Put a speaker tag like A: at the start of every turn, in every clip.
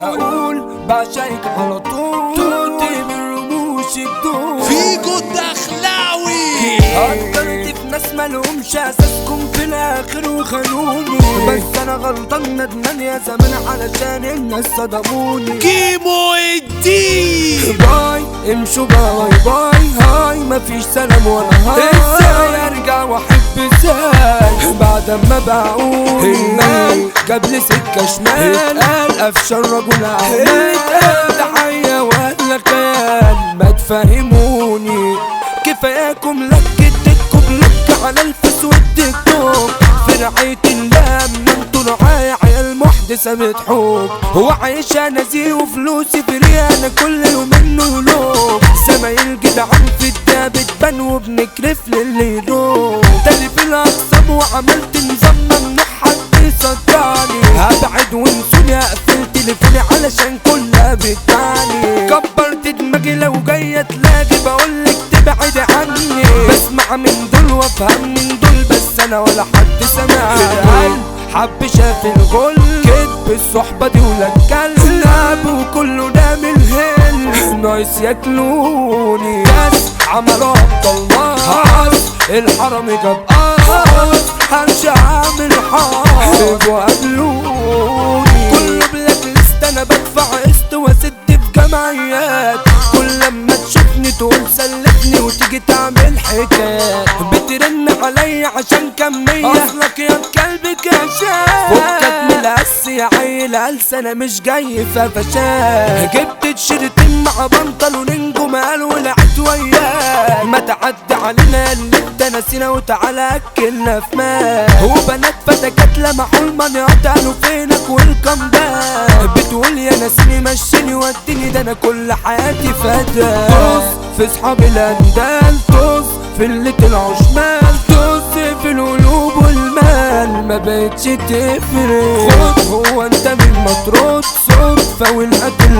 A: اقول بعشقك على طول توتي من رموش الدول
B: فيجو الدخلاوي
A: قدرت في ناس مالهمش اساسكم في الاخر وخانوني بس انا غلطان ندمان يا زمان علشان الناس صدموني
B: كيمو الدين
A: باي امشوا باي باي هاي مفيش سلام ولا هاي ازاي ارجع واحب ازاي بعد ما بقول المال جاب لي سكه شمال قال افشل رجل اعمال ضحيه ولا خيال ما تفهموني كفاياكم لكتكم لك على الفيس والتيك توك في رعاية الله من انتوا رعاية عيال محدثة بتحوك هو عايشة نزيه وفلوسي فري انا كل يوم انه يلوك سمايل جدعان في الدا بتبان وبنكرف للي يروح تاني في الاقسام وعملت نظام ممنوع حد يصدعني هبعد وانسوني اقفل تليفوني علشان كلها بتعني كبرت دماغي لو جاية تلاقي بقولك تبعد عني بسمع من دول وافهم من دول بس انا ولا حد سمعني حب شاف الغل كدب الصحبة دي ولا الكلب وكله ده من الهل نايس ياكلوني بس عملوا عبد الله عز الحرم جاب قص همشي عامل حارب وقابلوني كله بلاك ليست انا بدفع قسط واسد في جمعيات كل لما تشوفني تقول سلفني وتيجي تعمل حكايات بترن عليا عشان كمية اصلك يا كلب كشاف فكك من القس يا عيل قلس انا مش جاي ففشاف جبت تيشيرتين مع بنطلونين جمال ولعت وياه ما تعدي علينا اللي انت نسينا وتعالى اكلنا في مال وبنات فتكات لمحوا المنيات قالوا فينك والكم باك بتقول يا ناسيني مشيني وديني ده انا كل حياتي فدا طز في صحاب الاندال طز في اللي طلعوا شمال طز في القلوب والمال ما بقتش تفرق خد هو انت من مطرود صدفة والقتل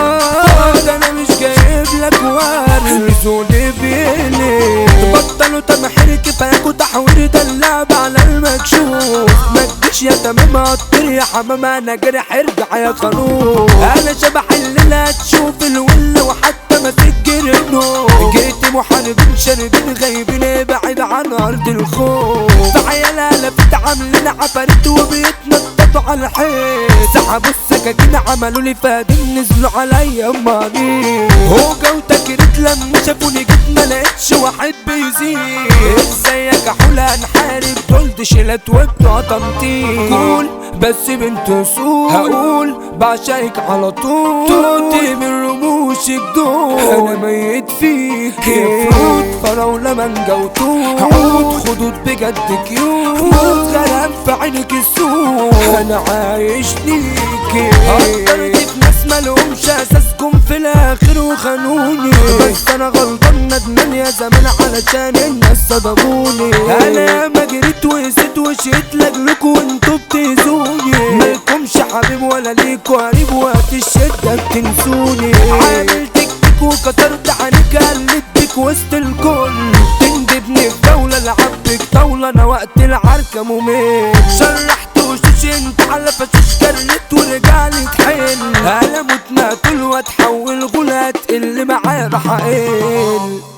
A: بسطاد انا مش جايب لك ورد زولي بيلي بطلوا تمحير كفاياكوا تحوير ده اللعب على المكشوف ما تجيش يا تمام قطر يا حمام انا جرح ارجع يا خروف انا شبح الليلة هتشوف الولة وحتى ماسك جرنو جيت محاربين شاربين غايبين ابعد عن ارض الخوف في عيالها لفت عاملين عفاريت وبيتنططوا على الحيط سحبوا السكاكين عملوا لي فادين نزلوا عليا مريض هوجة وتكريت لما شافوني جيت ما لقيتش واحد بيزيد ازيك يا حولة هنحارب دول دي شيلات وبتوع تنطيط قول بس بنت سوق هقول بعشقك على طول توتي من رموشك دول انا ميت فيك فروت فراولة مانجا وتوت عود خدود بجد كيوت موت غرام في عينك السوق انا عايش ليكي قدرت في ناس مالهمش اساسكم في الاخر وخانوني بس انا غلطان ندمان يا زمان علشان الناس صدموني انا ما جريت وقست وشيت لاجلكوا وانتوا بتأذوني مالكمش حبيب ولا ليكوا قريب وقت الشدة بتنسوني عامل تك تك وكسرت عنيك قلت بيك وسط الكل تندبني في دولة لعبك طاولة انا وقت العركة ممل شرحت وشوش انت على فشوش كرنت ورجعلي تحل انا موت مقتول واتحول غلات اللي معايا راح اقل